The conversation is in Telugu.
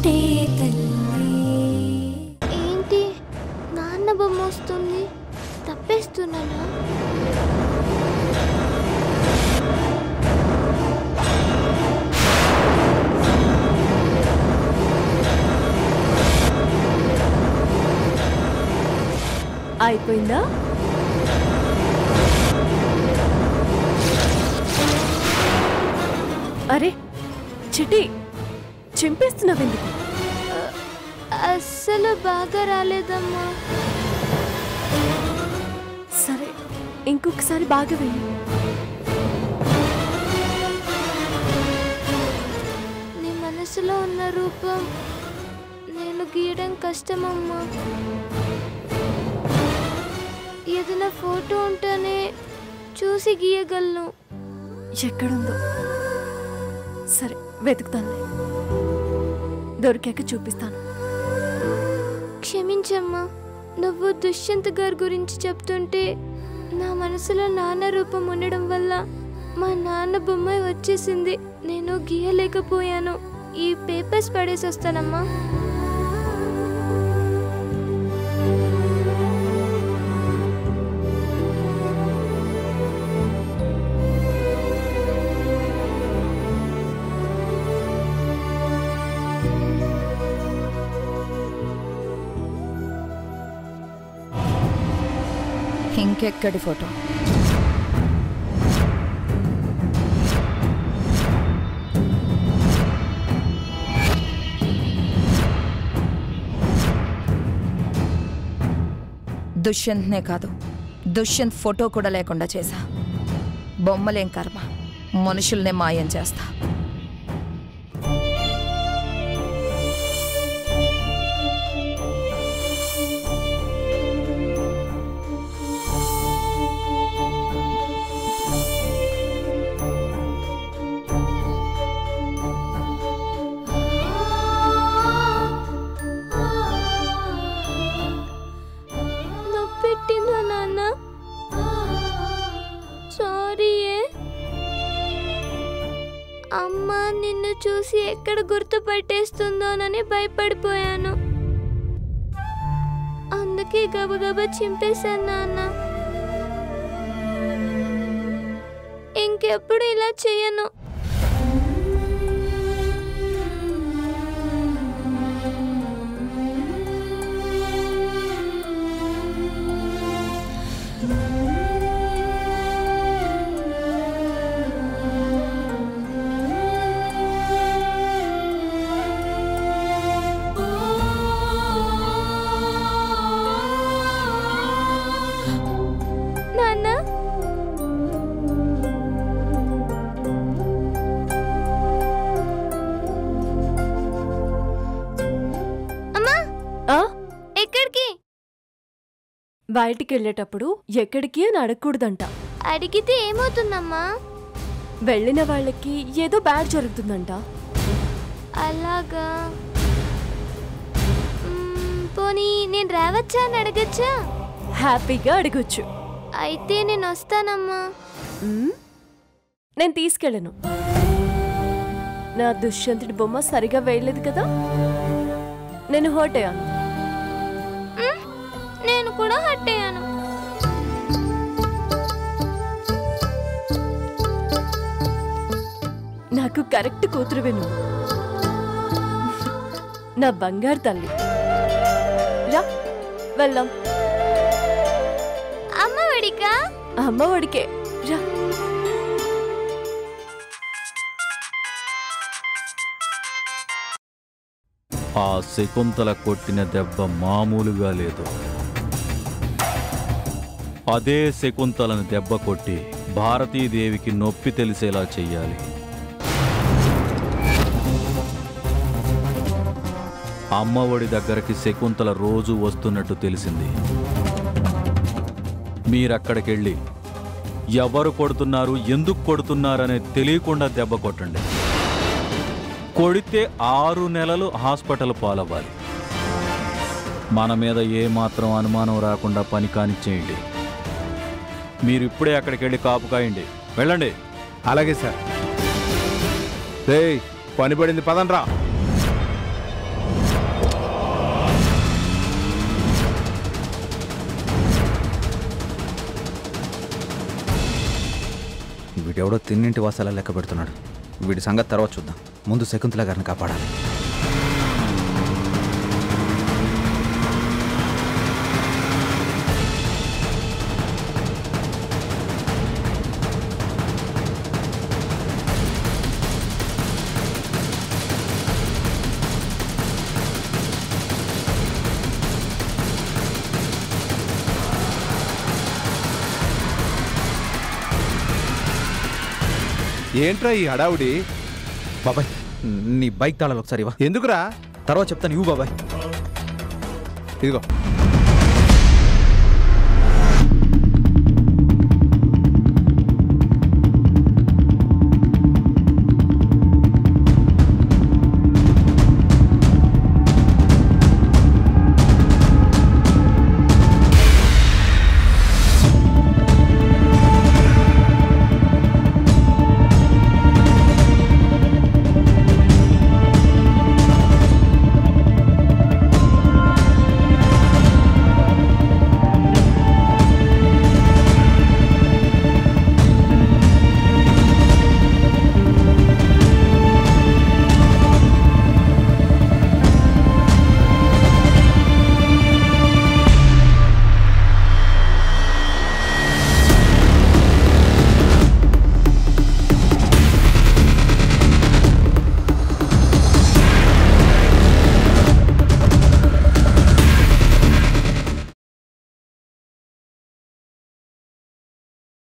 ఉంటే తల్లి ఏంటి నాన్న బొమ్మ వస్తుంది తప్పేస్తున్నానా అయిపోయిందా అరే చిటి చింపేస్తున్నావెందుకు అస్సలు బాగా రాలేదమ్మా సరే ఇంకొకసారి బాగా వెయ్యి నీ మనసులో ఉన్న రూపం నేను గీయడం కష్టమమ్మా ఏదైనా ఫోటో ఉంటేనే చూసి గీయగలను ఎక్కడుందో సరే వెతుకుతానులే దొరికాక చూపిస్తాను క్షమించమ్మా నువ్వు దుష్యంత్ గారి గురించి చెప్తుంటే నా మనసులో నాన్న రూపం ఉండడం వల్ల మా నాన్న బొమ్మ వచ్చేసింది నేను గీయలేకపోయాను ఈ పేపర్స్ పడేసి వస్తానమ్మా ఇంకెక్కడి ఫోటో దుష్యంత్నే కాదు దుష్యంత్ ఫోటో కూడా లేకుండా చేశా బొమ్మలేం కర్మ మనుషుల్నే మాయం చేస్తా నొప్పెట్టిందా నాన్న సారీ అమ్మ నిన్ను చూసి ఎక్కడ గుర్తుపట్టేస్తుందోనని భయపడిపోయాను అందుకే గబగబా చింపేశాను నాన్న ఇంకెప్పుడు ఇలా చేయను నాన్న అమ్మా ఆ ఎక్కడికి బయటికి వెళ్ళేటప్పుడు ఎక్కడికి అని అడగకూడదంట అడిగితే ఏమవుతుందమ్మా వెళ్ళిన వాళ్ళకి ఏదో బ్యాడ్ జరుగుతుందంట అలాగా మ్మ్, పోనీ నేను రావచ్చా అని అడగచ్చా హ్యాపీగా అడగొచ్చు అయితే నేను వస్తానమ్మా మ్మ్? నేను తీసుకెళ్ళను నా దుష్యంతుడి బొమ్మ సరిగా వేయలేదు కదా నేను హర్ట్ అయ్యాను మ్మ్, నేను కూడా హట్ అయ్యాను నాకు కరెక్ట్ కూతురువే నువ్వు నా బంగారు తల్లి రా వెళ్దాం అమ్మ వడికా అమ్మ ఒడికే రా ఆ శకుంతల కొట్టిన దెబ్బ మామూలుగా లేదు అదే శకుంతలను దెబ్బ కొట్టి భారతీదేవికి నొప్పి తెలిసేలా చెయ్యాలి అమ్మఒడి దగ్గరికి శకుంతల రోజు వస్తున్నట్టు తెలిసింది మీరక్కడికెళ్ళి ఎవరు కొడుతున్నారు ఎందుకు కొడుతున్నారనే తెలియకుండా దెబ్బ కొట్టండి కొడితే ఆరు నెలలు హాస్పిటల్ పాలవ్వాలి మన మీద ఏ మాత్రం అనుమానం రాకుండా పని కానిచ్చేయండి మీరు ఇప్పుడే అక్కడికి వెళ్ళి కాపు కాయండి వెళ్ళండి అలాగే సార్ రేయ్ పని పడింది పదండ్రా వీడెవడో తిన్నింటి వాసాల లెక్క పెడుతున్నాడు వీడి సంగతి తర్వాత చూద్దాం ముందు శకుంతల గారిని కాపాడాలి ఏంట్రా ఈ హడావుడి బాబాయ్ నీ బైక్ తాళాలు ఒకసారి ఇవ్వ ఎందుకురా తర్వాత చెప్తాను ఇవ్వు బాబాయ్ ఇదిగో